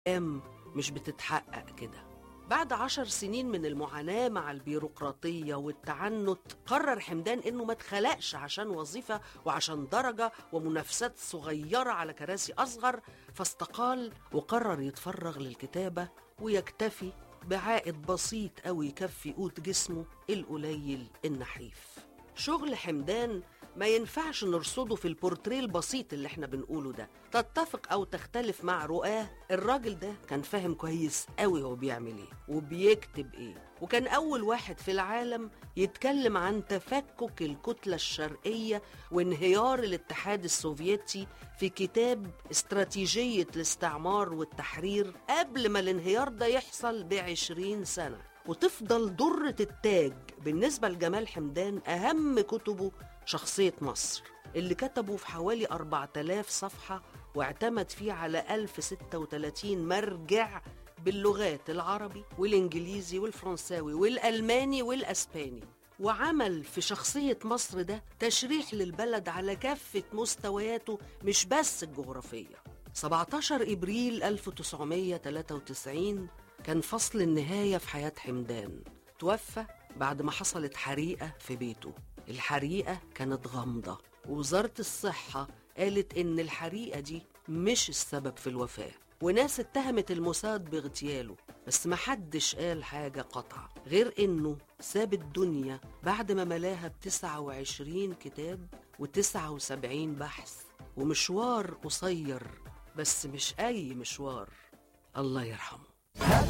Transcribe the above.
الأحلام مش بتتحقق كده بعد عشر سنين من المعاناة مع البيروقراطية والتعنت قرر حمدان إنه ما اتخلقش عشان وظيفة وعشان درجة ومنافسات صغيرة على كراسي أصغر فاستقال وقرر يتفرغ للكتابة ويكتفي بعائد بسيط أوي يكفي قوت جسمه القليل النحيف شغل حمدان ما ينفعش نرصده في البورتريه البسيط اللي احنا بنقوله ده تتفق او تختلف مع رؤاه الراجل ده كان فاهم كويس قوي هو بيعمل ايه وبيكتب ايه وكان اول واحد في العالم يتكلم عن تفكك الكتلة الشرقية وانهيار الاتحاد السوفيتي في كتاب استراتيجية الاستعمار والتحرير قبل ما الانهيار ده يحصل بعشرين سنة وتفضل درة التاج بالنسبة لجمال حمدان أهم كتبه شخصية مصر اللي كتبه في حوالي 4000 صفحة واعتمد فيه على 1036 مرجع باللغات العربي والإنجليزي والفرنساوي والألماني والأسباني وعمل في شخصية مصر ده تشريح للبلد على كافة مستوياته مش بس الجغرافية 17 إبريل 1993 كان فصل النهاية في حياة حمدان توفى بعد ما حصلت حريقة في بيته الحريقة كانت غامضة ووزارة الصحة قالت إن الحريقة دي مش السبب في الوفاة وناس اتهمت الموساد باغتياله بس محدش قال حاجة قطعة غير إنه ساب الدنيا بعد ما ملاها ب 29 كتاب و79 بحث ومشوار قصير بس مش أي مشوار الله يرحمه